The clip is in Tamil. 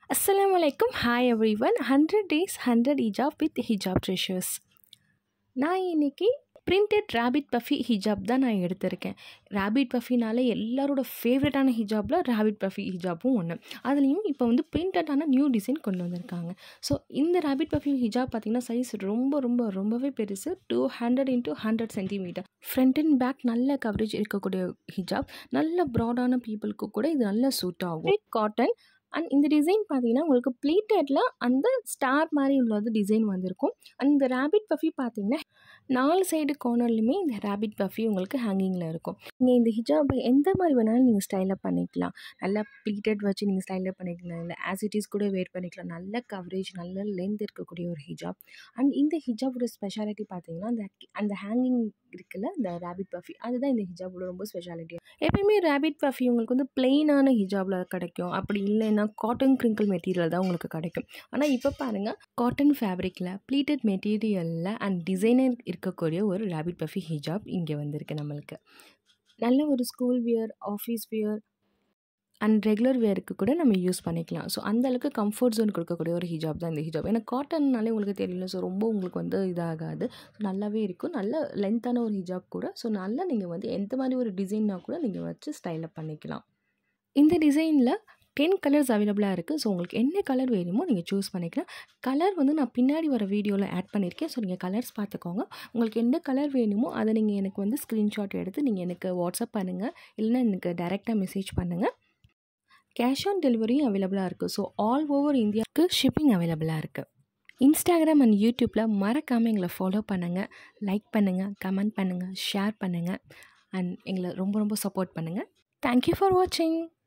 அஸ்ஸலாமு அலைக்கும் hi everyone hundred days hundred hijab with hijab treasures நான் இன்னைக்கு பிரிண்டட் ரேபிட் பஃபி ஹிஜாப் தான் நான் எடுத்திருக்கேன் ரேபிட் பஃபினாலே எல்லாரோட ஃபேவரட்டான ஹிஜாப்பில் ரேபிட் பஃபி ஹிஜாப்பும் ஒன்று அதுலேயும் இப்போ வந்து பிரிண்டடான நியூ டிசைன் கொண்டு வந்திருக்காங்க ஸோ இந்த ரேபிட் பஃபி ஹிஜாப் பார்த்திங்கன்னா சைஸ் ரொம்ப ரொம்ப ரொம்பவே பெருசு two hundred into hundred centimeter front and back நல்ல கவரேஜ் இருக்கக்கூடிய ஹிஜாப் நல்ல ப்ராடான பீப்புளுக்கு கூட இது நல்ல சூட் ஆகும் காட்டன் அண்ட் இந்த டிசைன் பார்த்தீங்கன்னா உங்களுக்கு ப்ளீட்டடில் அந்த ஸ்டார் மாதிரி உள்ளது டிசைன் வந்திருக்கும் அண்ட் இந்த ரேபிட் பஃபி பார்த்தீங்கன்னா நாலு சைடு கார்னர்லையுமே இந்த ரேபிட் பஃபி உங்களுக்கு ஹேங்கிங்கில் இருக்கும் நீங்கள் இந்த ஹிஜாப் எந்த மாதிரி வேணாலும் நீங்கள் ஸ்டைலப் பண்ணிக்கலாம் நல்லா ப்ளீட்டட் வச்சு நீங்கள் ஸ்டைலப் பண்ணிக்கலாம் இல்லை ஆசிட்டிஸ் கூட வேர் பண்ணிக்கலாம் நல்ல கவரேஜ் நல்ல லென்த் இருக்கக்கூடிய ஒரு ஹிஜாப் அண்ட் இந்த ஹிஜாபோட ஸ்பெஷாலிட்டி பார்த்தீங்கன்னா அந்த அந்த ஹேங்கிங் இருக்குல்ல இந்த ரேபிட் பஃபி அதுதான் இந்த ஹிஜாபோட ரொம்ப ஸ்பெஷாலிட்டி எப்பயுமே ரேபிட் பஃபி உங்களுக்கு வந்து பிளெயினான ஹிஜாபில் கிடைக்கும் அப்படி இல்லைன்னா காட்டன் கிரிங்கிள் மெட்டீரியல் தான் உங்களுக்கு கிடைக்கும் ஆனால் இப்போ பாருங்கள் காட்டன் ஃபேப்ரிக்கில் ப்ளீட்டட் மெட்டீரியலில் அண்ட் டிசைனர் இருக்கக்கூடிய ஒரு ரேபிட் பஃபி ஹிஜாப் இங்கே வந்திருக்கு நம்மளுக்கு நல்ல ஒரு school wear office wear and regular வேருக்கு கூட நம்ம யூஸ் பண்ணிக்கலாம் ஸோ அந்த அளவுக்கு கம்ஃபர்ட் ஜோன் கொடுக்கக்கூடிய ஒரு ஹிஜாப் தான் இந்த ஹிஜாப் ஏன்னா காட்டன்னாலே உங்களுக்கு தெரியல ஸோ ரொம்ப உங்களுக்கு வந்து இதாகாது ஸோ நல்லாவே இருக்கும் நல்ல லென்த்தான ஒரு ஹிஜாப் கூட ஸோ நல்லா நீங்கள் வந்து எந்த மாதிரி ஒரு டிசைன்னா கூட நீங்கள் வச்சு ஸ்டைலப் பண்ணிக்கலாம் இந்த டிசைனில் டென் கலர்ஸ் அவைலபிளாக இருக்குது ஸோ உங்களுக்கு என்ன கலர் வேணுமோ நீங்கள் சூஸ் பண்ணிக்கலாம் கலர் வந்து நான் பின்னாடி வர வீடியோவில் ஆட் பண்ணியிருக்கேன் ஸோ நீங்கள் கலர்ஸ் பார்த்துக்கோங்க உங்களுக்கு எந்த கலர் வேணுமோ அதை நீங்கள் எனக்கு வந்து ஸ்க்ரீன்ஷாட் எடுத்து நீங்கள் எனக்கு வாட்ஸ்அப் பண்ணுங்கள் இல்லைன்னா எனக்கு டைரெக்டாக மெசேஜ் பண்ணுங்கள் கேஷ் ஆன் டெலிவரியும் அவைலபிளாக இருக்குது ஸோ ஆல் ஓவர் இந்தியாவுக்கு ஷிப்பிங் அவைலபிளாக இருக்குது இன்ஸ்டாகிராம் அண்ட் யூடியூப்பில் மறக்காமல் எங்களை ஃபாலோ பண்ணுங்கள் லைக் பண்ணுங்கள் கமெண்ட் பண்ணுங்கள் ஷேர் பண்ணுங்கள் அண்ட் எங்களை ரொம்ப ரொம்ப சப்போர்ட் பண்ணுங்கள் தேங்க்யூ ஃபார் வாட்சிங்